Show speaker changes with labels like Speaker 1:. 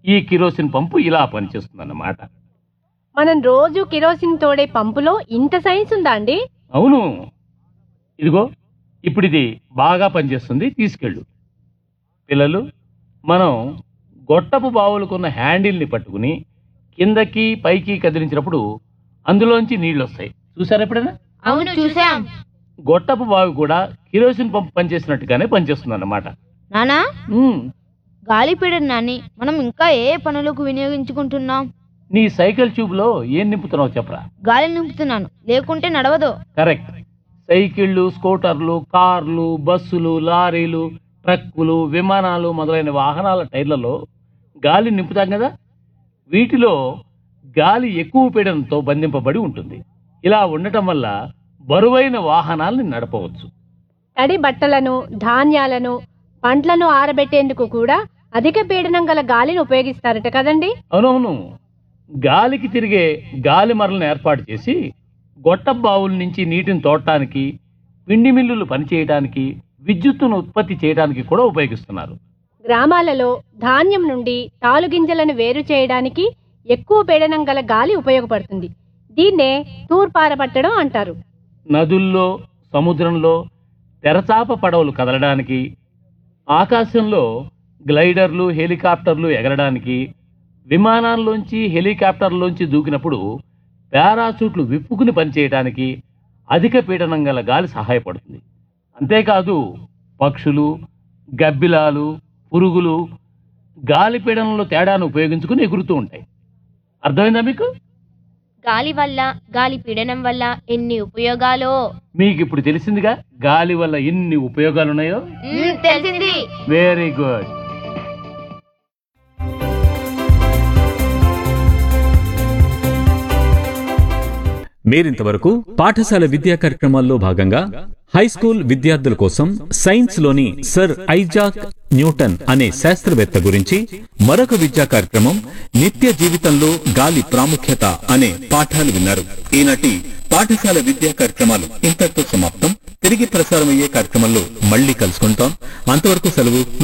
Speaker 1: ఈ కిరోసిన్ పంపు ఇలా పనిచేస్తుందన్నమాట
Speaker 2: మనం రోజు కిరోసిన్ తోడే పంపులో ఇంత సైన్స్ ఉందా అండి
Speaker 1: అవును ఇదిగో ఇప్పుడు ఇది బాగా పనిచేస్తుంది తీసుకెళ్ళు పిల్లలు మనం గొట్టపు బావులకున్న హ్యాండిల్ని పట్టుకుని కిందకి పైకి కదిలించినప్పుడు అందులోంచి నీళ్ళు వస్తాయి చూసారా ఎప్పుడైనా
Speaker 3: అవును చూసాం
Speaker 1: గొట్టపు బావి కూడా కిరోసిన్ పంపు పనిచేసినట్టుగానే పనిచేస్తుంది అన్నమాట
Speaker 3: నానా గాలి పీడనాన్ని మనం ఇంకా ఏ పనులకు వినియోగించుకుంటున్నాం
Speaker 1: నీ సైకిల్ ట్యూబ్లో ఏం నింపుతున్నావు చెప్పరా
Speaker 3: గాలి నింపుతున్నాను లేకుంటే నడవదు
Speaker 1: కరెక్ట్ సైకిళ్ళు స్కూటర్లు కార్లు బస్సులు లారీలు ట్రక్కులు విమానాలు మొదలైన వాహనాల టైర్లలో గాలి నింపుతాం కదా వీటిలో గాలి ఎక్కువ పీడనంతో బంధింపబడి ఉంటుంది ఇలా ఉండటం వల్ల బరువైన వాహనాల్ని నడపవచ్చు
Speaker 2: తడి బట్టలను ధాన్యాలను పండ్లను ఆరబెట్టేందుకు కూడా అధిక పీడనం గల గాలిని ఉపయోగిస్తారట కదండి
Speaker 1: అవునవును గాలికి తిరిగే గాలి మరలను ఏర్పాటు చేసి గొట్ట బావుల నుంచి నీటిని తోడటానికి పిండి మిల్లులు పనిచేయడానికి విద్యుత్తును ఉత్పత్తి చేయడానికి కూడా ఉపయోగిస్తున్నారు
Speaker 2: గ్రామాలలో ధాన్యం నుండి తాలుగింజలను వేరు చేయడానికి ఎక్కువ పీడనం గల గాలి ఉపయోగపడుతుంది దీన్నే తూర్పారబట్టడం అంటారు
Speaker 1: నదుల్లో సముద్రంలో తెరచాప పడవలు కదలడానికి ఆకాశంలో గ్లైడర్లు హెలికాప్టర్లు ఎగరడానికి విమానాల్లోంచి హెలికాప్టర్లోంచి దూకినప్పుడు పారాచూట్లు విప్పుకుని పనిచేయడానికి అధిక పీడనం గల గాలి సహాయపడుతుంది అంతేకాదు పక్షులు గబ్బిలాలు పురుగులు గాలి పీడనంలో తేడాను ఉపయోగించుకుని ఎగురుతూ ఉంటాయి అర్థమైందా మీకు
Speaker 4: గాలి వల్ల గాలి పీడనం వల్ల ఎన్ని ఉపయోగాలో
Speaker 1: మీకు ఇప్పుడు తెలిసిందిగా గాలి వల్ల ఎన్ని ఉపయోగాలు ఉన్నాయో
Speaker 3: మ్మ్, తెలిసింది
Speaker 1: వెరీ గుడ్
Speaker 5: మీరింతవరకు పాఠశాల విద్యా కార్యక్రమాల్లో భాగంగా హై స్కూల్ విద్యార్థుల కోసం సైన్స్ లోని సర్ ఐజాక్ న్యూటన్ అనే శాస్త్రవేత్త గురించి మరొక విద్యా కార్యక్రమం నిత్య జీవితంలో గాలి ప్రాముఖ్యత అనే పాఠాలు విన్నారు ఈనాటి పాఠశాల విద్యా కార్యక్రమాలు ఇంతటితో సమాప్తం తిరిగి ప్రసారమయ్యే కార్యక్రమంలో మళ్ళీ కలుసుకుంటాం అంతవరకు సెలవు